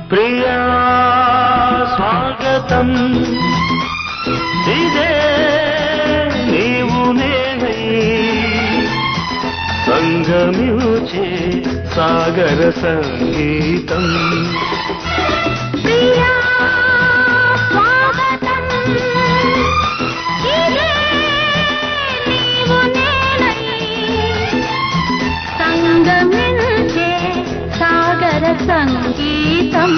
ప్రియా స్వాగతం ఇదే నీవు నేనై సంగమించే సాగర సంగీతం ప్రియా స్వాగతం ఇదే నీవు నేనై సంగమించే సాగర సంగీతం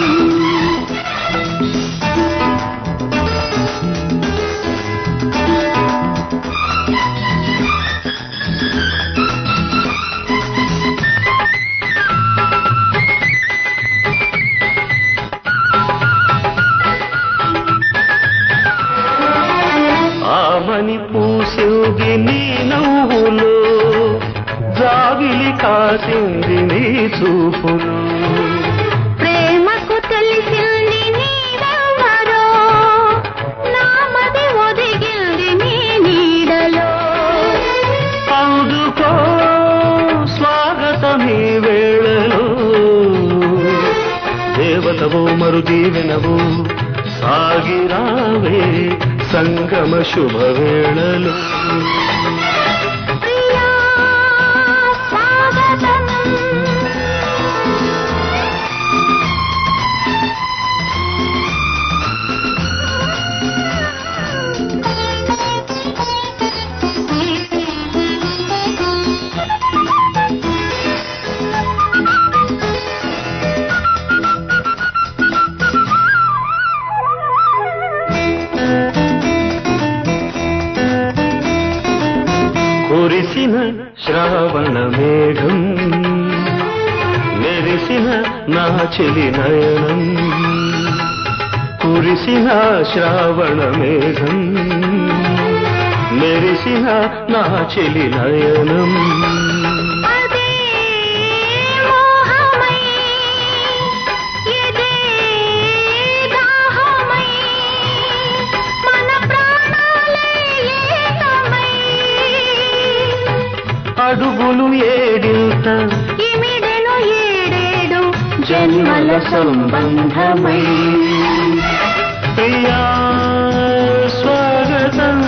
ఆమని పూసింది నీ నవ్వులో జావిలి కాసింది నీ చూపులు ప్రేమకు తెలిసింది నీవెవరో నామది ఒదిగింది నీ నీడలో అందుకో స్వాగతమీ వేళలో దేవతవు మరు దీవెనవు సాగిరావే సంగమ శుభవేళలో ప్రియా స్వాగతం కురిసిన శ్రావణ మేఘం మెరిసిన నా చెలి నయనం కురిసిన శ్రావణ మేఘం మెరిసిన నా చెలి నయనం అదే మోహమై ఇదే దాహమై మన ప్రాణాలే ఏకమై అడుగులు ఏడింత ఇమిడెను ఏడేడు జన్మల సంబంధమై ప్రియా స్వాగతం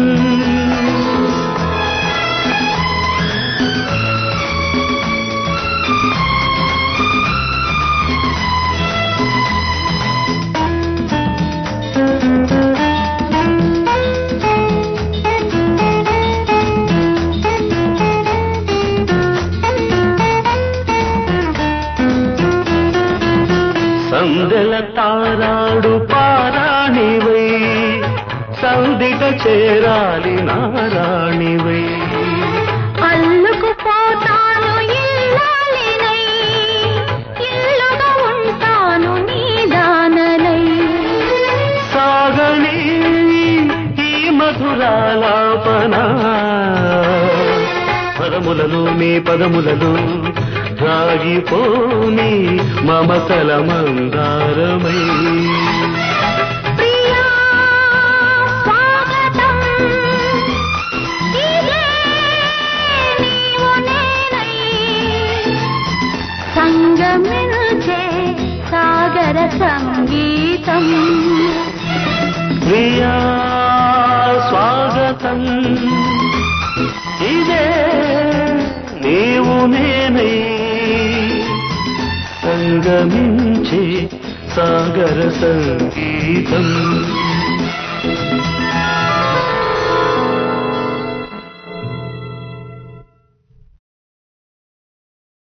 సందెల తారాడు పారాణివై సందిట చేరాలి నారాణివై అల్లుకు పోతాను ఇల్లాలినై ఇల్లుగా ఉంటాను నీ దాననై సాగని ఈ మధురాలాపన పదములలో మీ పదములలో రాగిపోని మమతల మందారమై ప్రియా స్వాగతం ఇదే నీవు నేనై సంగమించే సాగర సంగీతం ప్రియా స్వాగతం ఇదే నీవు నేనై సంగమించే సాగర సంగీతం